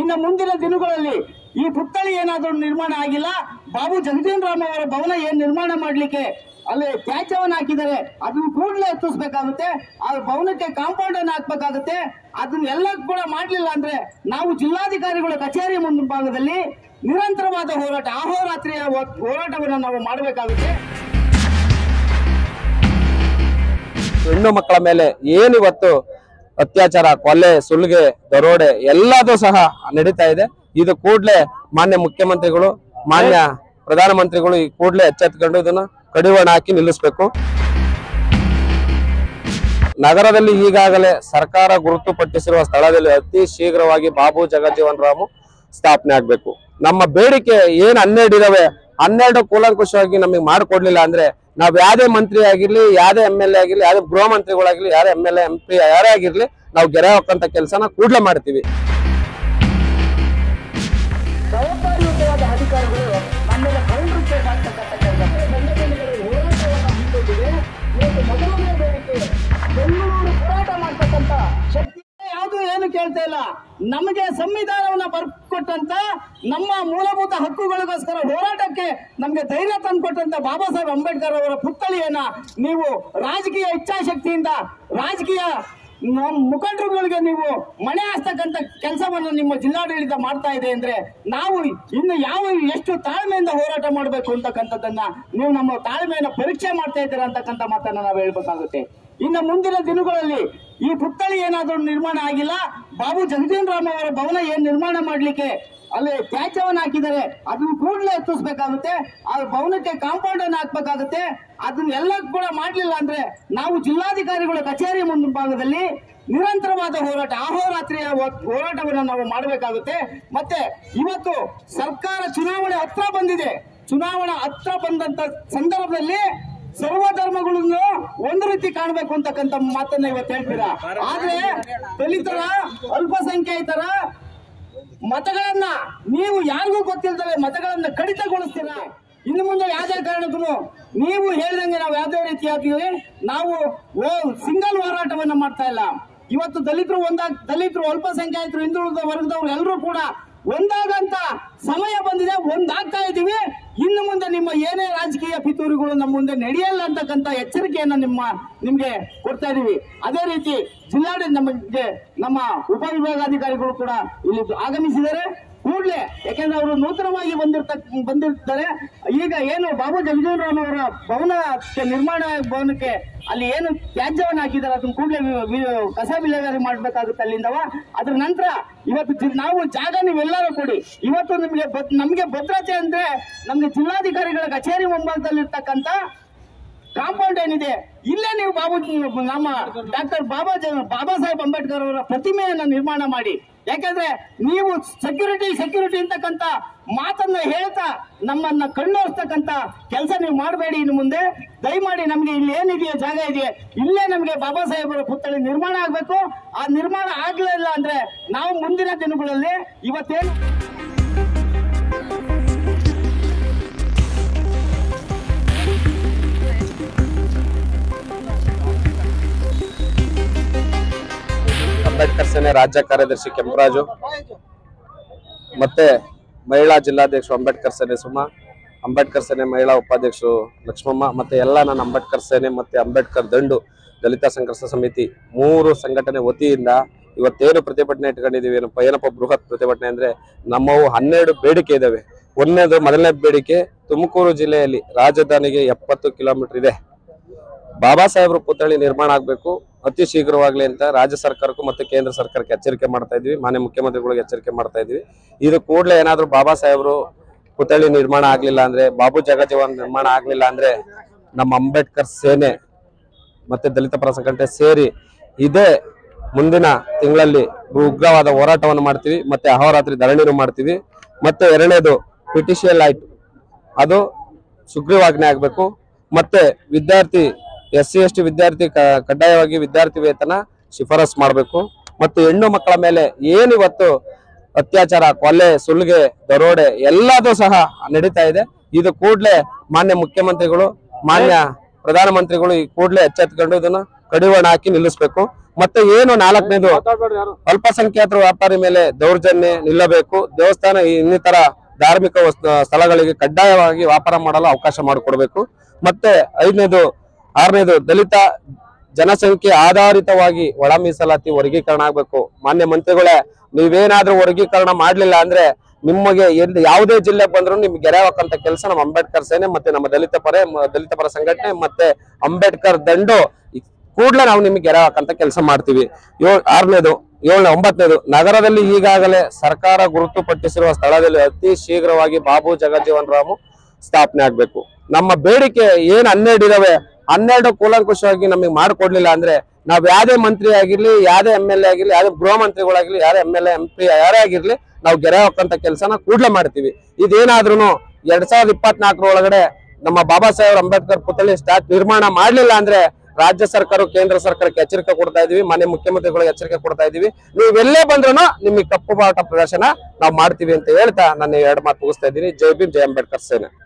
ಇನ್ನು ಮುಂದಿನ ದಿನಗಳಲ್ಲಿ ಈ ಪುತ್ಥಳಿ ಏನಾದರೂ ನಿರ್ಮಾಣ ಆಗಿಲ್ಲ ಬಾಬು ಜಗಜೀವನ್ ರಾಮ್ ಅವರ ಭವನ ಏನ್ ನಿರ್ಮಾಣ ಮಾಡ್ಲಿಕ್ಕೆ ಅಲ್ಲಿ ತ್ಯಾಜ್ಯವನ್ನು ಹಾಕಿದ್ದಾರೆ ಅದನ್ನ ಕೂಡಲೇ ಎತ್ತಿಸ್ಬೇಕಾಗುತ್ತೆ ಆ ಭವನಕ್ಕೆ ಕಾಂಪೌಂಡ್ ಅನ್ನು ಹಾಕ್ಬೇಕಾಗುತ್ತೆ ಅದನ್ನೆಲ್ಲ ಕೂಡ ಮಾಡ್ಲಿಲ್ಲ ಅಂದ್ರೆ ನಾವು ಜಿಲ್ಲಾಧಿಕಾರಿಗಳ ಕಚೇರಿ ಮುಂಭಾಗದಲ್ಲಿ ನಿರಂತರವಾದ ಹೋರಾಟ ಅಹೋರಾತ್ರಿಯ ಹೋ- ಹೋರಾಟವನ್ನು ನಾವು ಮಾಡಬೇಕಾಗುತ್ತೆ ಹೆಣ್ಣು ಮಕ್ಕಳ ಮೇಲೆ ಏನಿವತ್ತು ಅತ್ಯಾಚಾರ ಕೊಲೆ ಸುಲಿಗೆ ದರೋಡೆ ಎಲ್ಲದೂ ಸಹ ನಡೀತಾ ಇದೆ ಇದು ಕೂಡಲೇ ಮಾನ್ಯ ಮುಖ್ಯಮಂತ್ರಿಗಳು ಮಾನ್ಯ ಪ್ರಧಾನಮಂತ್ರಿಗಳು ಈ ಕೂಡಲೇ ಎಚ್ಚೆತ್ಕೊಂಡು ಇದನ್ನ ಕಡಿವಾಣ ಹಾಕಿ ನಿಲ್ಲಿಸಬೇಕು ನಗರದಲ್ಲಿ ಈಗಾಗಲೇ ಸರ್ಕಾರ ಗುರುತುಪಟ್ಟಿಸಿರುವ ಸ್ಥಳದಲ್ಲಿ ಅತಿ ಶೀಘ್ರವಾಗಿ ಬಾಬು ಜಗಜೀವನ್ ರಾಮು ಸ್ಥಾಪನೆ ಆಗ್ಬೇಕು ನಮ್ಮ ಬೇಡಿಕೆ ಏನ್ ಹನ್ನೆರಡು ಇದಾವೆ ಹನ್ನೆರಡು ಕೂಲಂಕುಷವಾಗಿ ನಮಗೆ ಮಾಡಿಕೊಡ್ಲಿಲ್ಲ ಅಂದ್ರೆ ನಾವ್ ಯಾವ್ದೇ ಮಂತ್ರಿ ಆಗಿರ್ಲಿ ಯಾವ್ದೇ ಎಂ ಎಲ್ ಎ ಆಗಿರ್ಲಿ ಯಾವ್ದೇ ಗೃಹ ಮಂತ್ರಿಗಳಾಗಿರ್ಲಿ ಯಾರೇ M L A M P ಯಾರೇ ಆಗಿರ್ಲಿ ನಾವು ಗೆರೆ ಹಾಕಂತ ಕೆಲಸನ ಕೂಡ್ಲೆ ಮಾಡ್ತೀವಿ ಜವಾಬ್ದಾರಿಯುತವಾದ ಅಧಿಕಾರಿಗಳು ನಮ್ಮ ಮೇಲೆ ಕೌಂಟರ್ ಮಾಡ್ತಕ್ಕಂಥ ಕೆಲಸ ಸಂಘಟನೆಗಳು ಹೋರಾಟವನ್ನು ಹಮ್ಮಿಕೊಂಡಿವೆ ಇವತ್ತು ಮೊದಲನೇ ಬೇಡಿಕೆ ಬೆಂಗಳೂರು ಹೋರಾಟ ಮಾಡ್ತಕ್ಕಂಥ ಶಕ್ತಿ ಯಾವುದು ಏನು ಕೇಳ್ತಾ ಇಲ್ಲ ನಮಗೆ ಸಂವಿಧಾನವನ್ನ ಬರ್ಕೊಟ್ಟಂತ ನಮ್ಮ ಮೂಲಭೂತ ಹಕ್ಕುಗಳಿಗೋಸ್ಕರ ಹೋರಾಟಕ್ಕೆ ನಮಗೆ ಧೈರ್ಯ ತಂದುಕೊಟ್ಟಂತ ಬಾಬಾ ಸಾಹೇಬ್ ಅಂಬೇಡ್ಕರ್ ಅವರ ಪುತ್ಥಳಿಯನ್ನ ನೀವು ರಾಜಕೀಯ ಇಚ್ಛಾಶಕ್ತಿಯಿಂದ ರಾಜಕೀಯ ನಮ್ಮ ಮುಖಂಡರುಗಳಿಗೆ ನೀವು ಮಣೆ ಹಾಸ್ತಕ್ಕಂಥ ಕೆಲಸವನ್ನು ನಿಮ್ಮ ಜಿಲ್ಲಾಡಳಿತ ಮಾಡ್ತಾ ಇದೆ ಅಂದ್ರೆ ನಾವು ಇನ್ನು ಯಾವ ಎಷ್ಟು ತಾಳ್ಮೆಯಿಂದ ಹೋರಾಟ ಮಾಡಬೇಕು ಅಂತಕ್ಕಂಥದ್ದನ್ನ ನೀವು ನಮ್ಮ ತಾಳ್ಮೆಯನ್ನ ಪರೀಕ್ಷೆ ಮಾಡ್ತಾ ಇದ್ದೀರಾ ಅಂತಕ್ಕಂಥ ಮಾತನ್ನ ನಾವು ಹೇಳ್ಬೇಕಾಗುತ್ತೆ ಇನ್ನು ಮುಂದಿನ ದಿನಗಳಲ್ಲಿ ಈ ಪುತ್ಥಳಿ ಏನಾದರೂ ನಿರ್ಮಾಣ ಆಗಿಲ್ಲ ಬಾಬು ಜಗಜೀವನ್ ರಾಮ್ ಅವರ ಭವನ ಏನ್ ನಿರ್ಮಾಣ ಮಾಡ್ಲಿಕ್ಕೆ ಅಲ್ಲಿ ತ್ಯಾಜ್ಯವನ್ನು ಹಾಕಿದ್ದಾರೆ ಅದನ್ನ ಕೂಡಲೇ ಎತ್ತಿಸ್ಬೇಕಾಗುತ್ತೆ ಆ ಭವನಕ್ಕೆ ಕಾಂಪೌಂಡ್ ಅನ್ನು ಹಾಕ್ಬೇಕಾಗುತ್ತೆ ಅದನ್ನೆಲ್ಲ ಕೂಡ ಮಾಡ್ಲಿಲ್ಲ ಅಂದ್ರೆ ನಾವು ಜಿಲ್ಲಾಧಿಕಾರಿಗಳ ಕಚೇರಿ ಮುಂಭಾಗದಲ್ಲಿ ನಿರಂತರವಾದ ಹೋರಾಟ ಅಹೋರಾತ್ರಿಯ ಹೋ- ಹೋರಾಟವನ್ನು ನಾವು ಮಾಡಬೇಕಾಗುತ್ತೆ ಮತ್ತೆ ಇವತ್ತು ಸರ್ಕಾರ ಚುನಾವಣೆ ಹತ್ರ ಬಂದಿದೆ ಚುನಾವಣೆ ಹತ್ರ ಬಂದಂತ ಸಂದರ್ಭದಲ್ಲಿ ಸರ್ವ ಧರ್ಮಗಳನ್ನು ಒಂದು ರೀತಿ ಕಾಣಬೇಕು ಅಂತಕ್ಕಂಥ ಮಾತನ್ನ ಇವತ್ತು ಹೇಳ್ತೀರಾ ಆದ್ರೆ ದಲಿತರ ಅಲ್ಪಸಂಖ್ಯಾತರ ಮತಗಳನ್ನ ನೀವು ಯಾರಿಗೂ ಗೊತ್ತಿಲ್ದಲೆ ಮತಗಳನ್ನ ಕಡಿತಗೊಳಿಸ್ತೀರಾ ಇನ್ನು ಮುಂದೆ ಯಾವುದೇ ಕಾರಣಕ್ಕೂ ನೀವು ಹೇಳಿದಂಗೆ ನಾವು ಯಾವುದೇ ರೀತಿಯಾಗಿ ನಾವು ಸಿಂಗಲ್ ಹೋರಾಟವನ್ನ ಮಾಡ್ತಾ ಇಲ್ಲ ಇವತ್ತು ದಲಿತರು ಒಂದಾಗ ದಲಿತರು ಅಲ್ಪಸಂಖ್ಯಾತರು ಹಿಂದುಳಿದ ವರ್ಗದವರು ಎಲ್ಲರೂ ಕೂಡ ಒಂದಾಗಂತ ಸಮಯ ಬಂದಿದೆ ಒಂದಾಗ್ತಾ ಇದ್ದೀವಿ ಇನ್ನು ಮುಂದೆ ನಿಮ್ಮ ಏನೇ ರಾಜಕೀಯ ಪಿತೂರಿಗಳು ನಮ್ಮ ಮುಂದೆ ನಡೆಯಲ್ಲ ಅಂತಕ್ಕಂಥ ಎಚ್ಚರಿಕೆಯನ್ನ ನಿಮ್ಮ ನಿಮ್ಗೆ ಕೊಡ್ತಾ ಇದೀವಿ ಅದೇ ರೀತಿ ಜಿಲ್ಲಾಡಳಿತ ನಮಗೆ ನಮ್ಮ ಉಪವಿಭಾಗಾಧಿಕಾರಿಗಳು ಕೂಡ ಇಲ್ಲಿ ಆಗಮಿಸಿದ್ದಾರೆ ಕೂಡಲೇ ಯಾಕೆಂದ್ರೆ ಅವರು ನೂತನವಾಗಿ ಬಂದಿರ್ತಕ್ ಬಂದಿರ್ತಾರೆ ಈಗ ಏನು ಬಾಬು ಜಗಜೀವನ್ ರಾಮ್ ಅವರ ಭವನಕ್ಕೆ ನಿರ್ಮಾಣ ಭವನಕ್ಕೆ ಅಲ್ಲಿ ಏನು ತ್ಯಾಜ್ಯವನ್ನು ಹಾಕಿದ್ದಾರೆ ಅದನ್ನ ಕೂಡಲೇ ಕಸ ವಿಲೇವಾರಿ ಮಾಡ್ಬೇಕಾಗುತ್ತೆ ಅಲ್ಲಿಂದವ ಅದ್ರ ನಂತರ ಇವತ್ತು ಜಿ- ನಾವು ಜಾಗ ನೀವೆಲ್ಲರೂ ಕೊಡಿ ಇವತ್ತು ನಿಮಗೆ ಬದ್- ನಮಗೆ ಭದ್ರತೆ ಅಂದ್ರೆ ನಮ್ಗೆ ಜಿಲ್ಲಾಧಿಕಾರಿಗಳ ಕಚೇರಿ ಮುಂಭಾಗದಲ್ಲಿರ್ತಕ್ಕಂಥ ಕಾಂಪೌಂಡ್ ಏನಿದೆ ಇಲ್ಲೇ ನೀವು ಬಾಬು ನಮ್ಮ ಡಾಕ್ಟರ್ ಬಾಬಾ ಜ- ಬಾಬಾ ಸಾಹೇಬ್ ಅಂಬೇಡ್ಕರ್ ಅವರ ಪ್ರತಿಮೆಯನ್ನ ನಿರ್ಮಾಣ ಮಾಡಿ ಯಾಕಂದ್ರೆ ನೀವು ಸೆಕ್ಯೂರಿಟಿ ಸೆಕ್ಯೂರಿಟಿ ಅಂತಕ್ಕಂಥ ಮಾತನ್ನ ಹೇಳ್ತಾ ನಮ್ಮನ್ನ ಕಣ್ಣೋರ್ಸ್ತಕ್ಕಂಥ ಕೆಲಸ ನೀವು ಮಾಡಬೇಡಿ ಇನ್ನು ಮುಂದೆ ದಯಮಾಡಿ ನಮ್ಗೆ ಇಲ್ಲಿ ಏನಿದೆಯೋ ಜಾಗ ಇದೆಯೇ ಇಲ್ಲೇ ನಮಗೆ ಬಾಬಾ ಸಾಹೇಬರ ಪುತ್ಥಳಿ ನಿರ್ಮಾಣ ಆಗ್ಬೇಕು ಆ ನಿರ್ಮಾಣ ಆಗ್ಲಿಲ್ಲ ಅಂದ್ರೆ ನಾವು ಮುಂದಿನ ದಿನಗಳಲ್ಲಿ ಇವತ್ತೇನು ಅಂಬೇಡ್ಕರ್ ಸೇನೆ ರಾಜ್ಯ ಕಾರ್ಯದರ್ಶಿ ಕೆಂಪರಾಜು ಮತ್ತೆ ಮಹಿಳಾ ಜಿಲ್ಲಾಧ್ಯಕ್ಷರು ಅಂಬೇಡ್ಕರ್ ಸೇನೆ ಸುಮಾ ಅಂಬೇಡ್ಕರ್ ಸೇನೆ ಮಹಿಳಾ ಉಪಾಧ್ಯಕ್ಷರು ಲಕ್ಷ್ಮಮ್ಮ ಮತ್ತೆ ಎಲ್ಲ ನನ್ನ ಅಂಬೇಡ್ಕರ್ ಸೇನೆ ಮತ್ತೆ ಅಂಬೇಡ್ಕರ್ ದಂಡು ದಲಿತ ಸಂಘರ್ಷ ಸಮಿತಿ ಮೂರು ಸಂಘಟನೆ ವತಿಯಿಂದ ಇವತ್ತೇನು ಪ್ರತಿಭಟನೆ ಇಟ್ಕೊಂಡಿದೀವಿ ಏನಪ್ಪ ಏನಪ್ಪ ಬೃಹತ್ ಪ್ರತಿಭಟನೆ ಅಂದ್ರೆ ನಮ್ಮವು ಹನ್ನೆರಡು ಬೇಡಿಕೆ ಇದಾವೆ ಒಂದನೇದು ಮೊದಲನೇ ಬೇಡಿಕೆ ತುಮಕೂರು ಜಿಲ್ಲೆಯಲ್ಲಿ ರಾಜಧಾನಿಗೆ ಎಪ್ಪತ್ತು ಕಿಲೋಮೀಟರ್ ಇದೆ ಬಾಬಾ ಸಾಹೇಬ್ರ ಪುತ್ಥಳಿ ನಿರ್ಮಾಣ ಆಗಬೇಕು ಅತಿ ಶೀಘ್ರವಾಗ್ಲಿ ಅಂತ ರಾಜ್ಯ ಸರ್ಕಾರಕ್ಕೂ ಮತ್ತೆ ಕೇಂದ್ರ ಸರ್ಕಾರಕ್ಕೆ ಎಚ್ಚರಿಕೆ ಮಾಡ್ತಾ ಇದ್ವಿ ಮಾನ್ಯ ಮುಖ್ಯಮಂತ್ರಿಗಳಿಗೆ ಎಚ್ಚರಿಕೆ ಮಾಡ್ತಾ ಇದ್ವಿ ಇದು ಕೂಡಲೇ ಏನಾದ್ರು ಬಾಬಾ ಸಾಹೇಬ್ರು ಪುತ್ಥಳಿ ನಿರ್ಮಾಣ ಆಗ್ಲಿಲ್ಲ ಅಂದ್ರೆ ಬಾಬು ಜಗಜೀವನ್ ನಿರ್ಮಾಣ ಆಗ್ಲಿಲ್ಲ ಅಂದ್ರೆ ನಮ್ಮ ಅಂಬೇಡ್ಕರ್ ಸೇನೆ ಮತ್ತೆ ದಲಿತ ಪರ ಸಂಘಟನೆ ಸೇರಿ ಇದೇ ಮುಂದಿನ ತಿಂಗಳಲ್ಲಿ ಉಗ್ರವಾದ ಹೋರಾಟವನ್ನು ಮಾಡ್ತೀವಿ ಮತ್ತೆ ಅಹೋರಾತ್ರಿ ಧರಣಿನೂ ಮಾಡ್ತೀವಿ ಮತ್ತೆ ಎರಡನೇದು ಪಿಟಿಷಿಯಲ್ ಆಯ್ತು ಅದು ಸುಗ್ರೀವಾಜ್ಞೆ ಆಗಬೇಕು ಮತ್ತೆ ವಿದ್ಯಾರ್ಥಿ ಎಸ್ ಸಿ ಎಸ್ ಟಿ ವಿದ್ಯಾರ್ಥಿ ಕ- ಕಡ್ಡಾಯವಾಗಿ ವಿದ್ಯಾರ್ಥಿ ವೇತನ ಶಿಫಾರಸ್ ಮಾಡಬೇಕು ಮತ್ತು ಹೆಣ್ಣು ಮಕ್ಕಳ ಮೇಲೆ ಏನಿವತ್ತು ಅತ್ಯಾಚಾರ ಕೊಲೆ ಸುಲಿಗೆ ದರೋಡೆ ಎಲ್ಲದೂ ಸಹ ನಡೀತಾ ಇದೆ ಇದು ಕೂಡಲೇ ಮಾನ್ಯ ಮುಖ್ಯಮಂತ್ರಿಗಳು ಮಾನ್ಯ ಪ್ರಧಾನಮಂತ್ರಿಗಳು ಈ ಕೂಡಲೇ ಎಚ್ಚೆತ್ಕೊಂಡು ಇದನ್ನ ಕಡಿವಾಣ ಹಾಕಿ ನಿಲ್ಲಿಸಬೇಕು ಮತ್ತೆ ಏನು ನಾಲ್ಕನೇದು ಅಲ್ಪಸಂಖ್ಯಾತರ ವ್ಯಾಪಾರಿ ಮೇಲೆ ದೌರ್ಜನ್ಯ ನಿಲ್ಲಬೇಕು ದೇವಸ್ಥಾನ ಇನ್ನಿತರ ಧಾರ್ಮಿಕ ವಸ್ತು ಸ್ಥಳಗಳಿಗೆ ಕಡ್ಡಾಯವಾಗಿ ವ್ಯಾಪಾರ ಮಾಡಲು ಅವಕಾಶ ಮಾಡಿಕೊಡ್ಬೇಕು ಮತ್ತೆ ಐದನೇದು ಆರನೇದು ದಲಿತ ಜನಸಂಖ್ಯೆ ಆಧಾರಿತವಾಗಿ ಒಳ ಮೀಸಲಾತಿ ವರ್ಗೀಕರಣ ಆಗ್ಬೇಕು ಮಾನ್ಯ ಮಂತ್ರಿಗಳೇ ನೀವೇನಾದ್ರೂ ವರ್ಗೀಕರಣ ಮಾಡ್ಲಿಲ್ಲ ಅಂದ್ರೆ ನಿಮಗೆ ಎಲ್ಲಿ ಯಾವುದೇ ಜಿಲ್ಲೆಗೆ ಬಂದ್ರು ನಿಮ್ಗೆ ಗೆರೆ ಹಾಕಂತ ಕೆಲಸ ನಮ್ಮ ಅಂಬೇಡ್ಕರ್ ಸೇನೆ ಮತ್ತೆ ನಮ್ಮ ದಲಿತ ಪರ ದಲಿತ ಪರ ಸಂಘಟನೆ ಮತ್ತೆ ಅಂಬೇಡ್ಕರ್ ದಂಡು ಕೂಡ್ಲೇ ನಾವು ನಿಮ್ಗೆ ಗೆರೆ ಹಾಕಂತ ಕೆಲಸ ಮಾಡ್ತೀವಿ ಏಳ್ ಆರನೇದು ಏಳನೇ ಒಂಬತ್ತನೇದು ನಗರದಲ್ಲಿ ಈಗಾಗಲೇ ಸರ್ಕಾರ ಗುರುತುಪಟ್ಟಿಸಿರುವ ಸ್ಥಳದಲ್ಲಿ ಅತಿ ಶೀಘ್ರವಾಗಿ ಬಾಬು ಜಗಜೀವನ್ ರಾಮು ಸ್ಥಾಪನೆ ಆಗ್ಬೇಕು ನಮ್ಮ ಬೇಡಿಕೆ ಏನ್ ಹನ್ನೆರಡು ಇದಾವೆ ಹನ್ನೆರಡು ಕೂಲಂಕುಷವಾಗಿ ನಮಗೆ ಮಾಡ್ಕೊಡ್ಲಿಲ್ಲ ಅಂದ್ರೆ ನಾವ್ ಯಾವ್ದೇ ಮಂತ್ರಿ ಆಗಿರ್ಲಿ ಯಾವ್ದೇ ಎಂ ಎಲ್ ಎ ಆಗಿರ್ಲಿ ಯಾವ್ದೇ ಗೃಹ ಮಂತ್ರಿಗಳಾಗಿರ್ಲಿ ಯಾರೇ M L A M P ಯಾರೇ ಆಗಿರ್ಲಿ ನಾವು ಗೆರೆ ಹಾಕಂತ ಕೆಲಸನ ಕೂಡ್ಲೆ ಮಾಡ್ತೀವಿ ಇದೇನಾದ್ರೂ ಎರಡ್ ಸಾವಿರದ ಇಪ್ಪತ್ನಾಲ್ಕರ ಒಳಗಡೆ ನಮ್ಮ ಬಾಬಾ ಸಾಹೇಬ್ ಅಂಬೇಡ್ಕರ್ ಪುತ್ಥಳಿ ಸ್ಟಾರ್ಟ್ ನಿರ್ಮಾಣ ಮಾಡ್ಲಿಲ್ಲ ಅಂದ್ರೆ ರಾಜ್ಯ ಸರ್ಕಾರ ಕೇಂದ್ರ ಸರ್ಕಾರಕ್ಕೆ ಎಚ್ಚರಿಕೆ ಕೊಡ್ತಾ ಇದೀವಿ ಮನೆ ಮುಖ್ಯಮಂತ್ರಿಗಳಿಗೆ ಎಚ್ಚರಿಕೆ ಕೊಡ್ತಾ ಇದೀವಿ ನೀವೆಲ್ಲೇ ಬಂದ್ರು ನಿಮಗೆ ಕಪ್ಪು ಬಾಟ ಪ್ರದರ್ಶನ ನಾವು ಮಾಡ್ತೀವಿ ಅಂತ ಹೇಳ್ತಾ ನಾನು ಎರಡು ಮಾತು ಮುಗಿಸ್ತಾ ಇದ್ದೀನಿ ಜೈ ಭೀಮ್ ಜೈ ಅಂಬೇಡ್ಕರ್ ಸೇನೆ